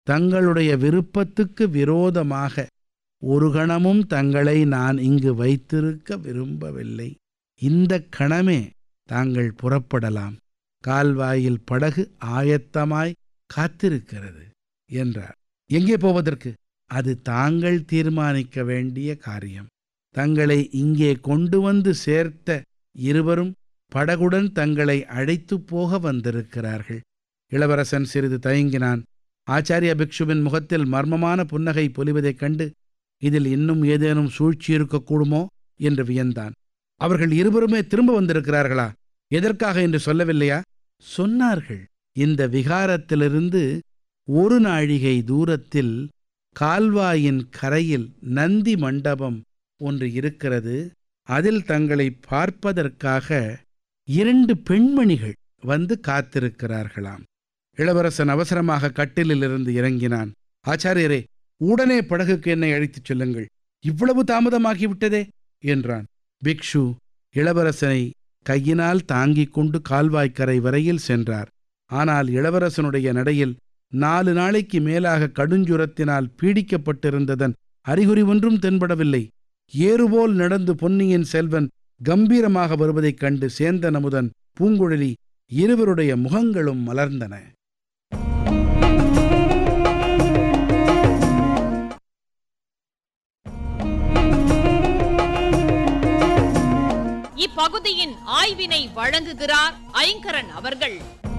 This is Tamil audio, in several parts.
தங்களுடைய விருப்பத்துக்கு விரோதமாக ஒரு கணமும் தங்களை நான் இங்கு வைத்திருக்க விரும்பவில்லை இந்த கணமே தாங்கள் புறப்படலாம் கால்வாயில் படகு ஆயத்தமாய் காத்திருக்கிறது என்றார் எங்கே போவதற்கு அது தாங்கள் தீர்மானிக்க வேண்டிய காரியம் தங்களை இங்கே கொண்டு வந்து சேர்த்த இருவரும் படகுடன் தங்களை அழைத்துப் போக வந்திருக்கிறார்கள் இளவரசன் சிறிது தயங்கினான் ஆச்சாரிய பிக்ஷுவின் முகத்தில் மர்மமான புன்னகை பொலிவதைக் கண்டு இதில் இன்னும் ஏதேனும் சூழ்ச்சி இருக்கக்கூடுமோ என்று வியந்தான் அவர்கள் இருவருமே திரும்ப வந்திருக்கிறார்களா எதற்காக என்று சொல்லவில்லையா சொன்னார்கள் இந்த விகாரத்திலிருந்து ஒரு நாழிகை தூரத்தில் கால்வாயின் கரையில் நந்தி மண்டபம் ஒன்று இருக்கிறது அதில் தங்களை பார்ப்பதற்காக இரண்டு பெண்மணிகள் வந்து காத்திருக்கிறார்களாம் இளவரசன் அவசரமாக கட்டிலிலிருந்து இறங்கினான் ஆச்சாரியரே உடனே படகுக்கு என்னை அழைத்துச் செல்லுங்கள் இவ்வளவு தாமதமாகிவிட்டதே என்றான் பிக்ஷு இளவரசனை கையினால் தாங்கிக் கொண்டு கால்வாய்க்கரை வரையில் சென்றார் ஆனால் இளவரசனுடைய நடையில் நாலு நாளைக்கு மேலாக கடுஞ்சுரத்தினால் பீடிக்கப்பட்டிருந்ததன் அறிகுறி ஒன்றும் தென்படவில்லை ஏறுபோல் நடந்து பொன்னியின் செல்வன் கம்பீரமாக வருவதைக் கண்டு சேந்தன் அமுதன் பூங்குழலி இருவருடைய முகங்களும் மலர்ந்தன இப்பகுதியின் ஆய்வினை வழங்குகிறார் ஐங்கரன் அவர்கள்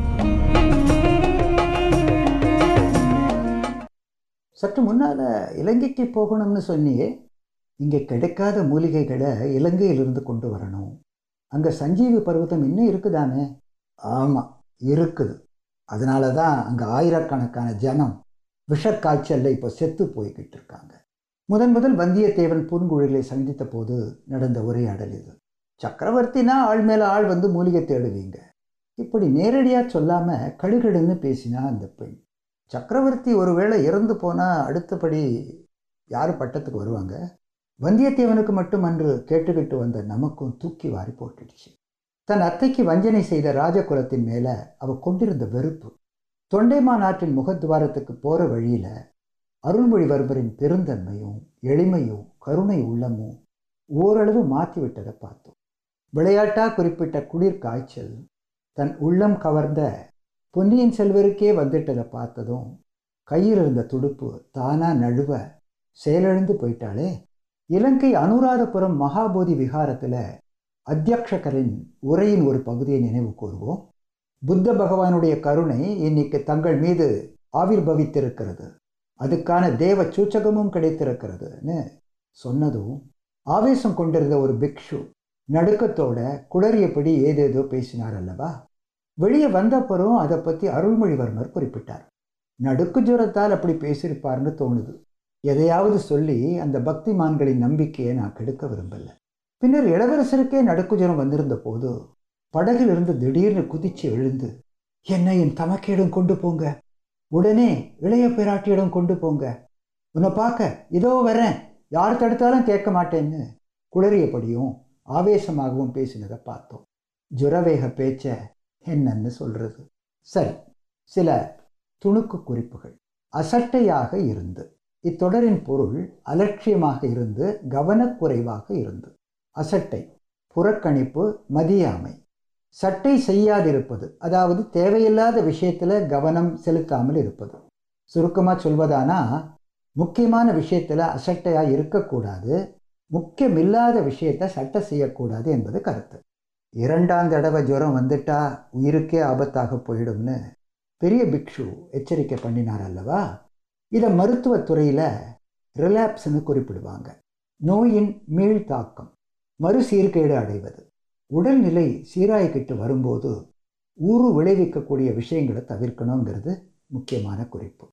சற்று முன்னால இலங்கைக்கு போகணும்னு சொன்னியே இங்கே கிடைக்காத மூலிகைகளை இலங்கையிலிருந்து கொண்டு வரணும் அங்கே சஞ்சீவி பர்வதம் இன்னும் இருக்குதானே ஆமாம் இருக்குது அதனால தான் அங்கே ஆயிரக்கணக்கான ஜனம் விஷக்காய்ச்சல்ல இப்போ செத்து போய்கிட்டு இருக்காங்க முதன் முதல் வந்தியத்தேவன் பூங்குழலை சந்தித்த போது நடந்த உரையாடல் இது சக்கரவர்த்தினா ஆள் மேலே ஆள் வந்து மூலிகை தேடுவீங்க இப்படி நேரடியாக சொல்லாமல் கழுகடுன்னு பேசினா அந்த பெண் சக்கரவர்த்தி ஒருவேளை இறந்து போனால் அடுத்தபடி யார் பட்டத்துக்கு வருவாங்க வந்தியத்தேவனுக்கு மட்டும் அன்று கேட்டுக்கிட்டு வந்த நமக்கும் தூக்கி வாரி போட்டுடுச்சு தன் அத்தைக்கு வஞ்சனை செய்த ராஜகுலத்தின் மேலே அவ கொண்டிருந்த வெறுப்பு தொண்டைமான் ஆற்றின் முகத்துவாரத்துக்கு போகிற வழியில் அருள்மொழிவர்மரின் பெருந்தன்மையும் எளிமையும் கருணை உள்ளமும் ஓரளவு மாற்றி விட்டதை பார்த்தோம் விளையாட்டா குறிப்பிட்ட குளிர் காய்ச்சல் தன் உள்ளம் கவர்ந்த பொன்னியின் செல்வருக்கே வந்துட்டதை பார்த்ததும் கையில் இருந்த துடுப்பு தானா நழுவ செயலிழந்து போயிட்டாளே இலங்கை அனுராதபுரம் மகாபோதி விகாரத்தில் அத்தியக்ஷகரின் உரையின் ஒரு பகுதியை நினைவு கூறுவோம் புத்த பகவானுடைய கருணை இன்னைக்கு தங்கள் மீது ஆவிர்பவித்திருக்கிறது அதுக்கான தேவ சூச்சகமும் கிடைத்திருக்கிறதுன்னு சொன்னதும் ஆவேசம் கொண்டிருந்த ஒரு பிக்ஷு நடுக்கத்தோட குளறியபடி ஏதேதோ பேசினார் அல்லவா வெளியே வந்தப்பறம் அதை பற்றி அருள்மொழிவர்மர் குறிப்பிட்டார் நடுக்கு ஜுரத்தால் அப்படி பேசியிருப்பார்னு தோணுது எதையாவது சொல்லி அந்த பக்திமான்களின் நம்பிக்கையை நான் கெடுக்க விரும்பல பின்னர் இளவரசருக்கே நடுக்கு ஜுரம் வந்திருந்த போது படகிலிருந்து திடீர்னு குதிச்சு எழுந்து என்னை என் தமக்கையிடம் கொண்டு போங்க உடனே இளைய பிராட்டியிடம் கொண்டு போங்க உன்னை பார்க்க இதோ வரேன் யார் தடுத்தாலும் கேட்க மாட்டேன்னு குளறியபடியும் ஆவேசமாகவும் பேசினதை பார்த்தோம் ஜுரவேக பேச்ச என்னன்னு சொல்றது சரி சில துணுக்கு குறிப்புகள் அசட்டையாக இருந்து இத்தொடரின் பொருள் அலட்சியமாக இருந்து கவனக்குறைவாக இருந்து அசட்டை புறக்கணிப்பு மதியாமை சட்டை செய்யாதிருப்பது அதாவது தேவையில்லாத விஷயத்தில் கவனம் செலுத்தாமல் இருப்பது சுருக்கமாக சொல்வதானா முக்கியமான விஷயத்தில் அசட்டையாக இருக்கக்கூடாது முக்கியமில்லாத விஷயத்தை சட்டை செய்யக்கூடாது என்பது கருத்து இரண்டாம் தடவை ஜுரம் வந்துட்டா உயிருக்கே ஆபத்தாக போயிடும்னு பெரிய பிக்ஷு எச்சரிக்கை பண்ணினார் அல்லவா இதை மருத்துவத்துறையில் ரிலாப்ஸ்னு குறிப்பிடுவாங்க நோயின் மீள் தாக்கம் மறுசீர்கேடு அடைவது உடல்நிலை சீராய்கிட்டு வரும்போது ஊறு விளைவிக்கக்கூடிய விஷயங்களை தவிர்க்கணுங்கிறது முக்கியமான குறிப்பு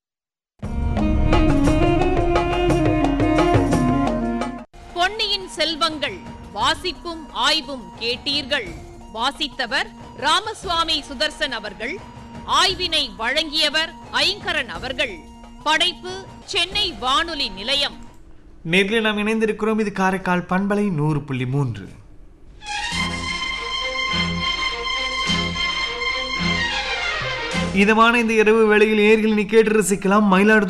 பொன்னியின் செல்வங்கள் வாசிப்பும் ஆய்வும் கேட்டீர்கள் வாசித்தவர் ராமசுவாமி சுதர்சன் அவர்கள் ஆய்வினை வழங்கியவர் ஐங்கரன் அவர்கள் படைப்பு சென்னை வானொலி நிலையம் நேரில் நாம் இணைந்திருக்கிறோம் இது காரைக்கால் பண்பலை நூறு புள்ளி மூன்று இதமான இந்த இரவு வேளையில் ஏர்கள் நீ கேட்டு ரசிக்கலாம் மயிலாடுதுறை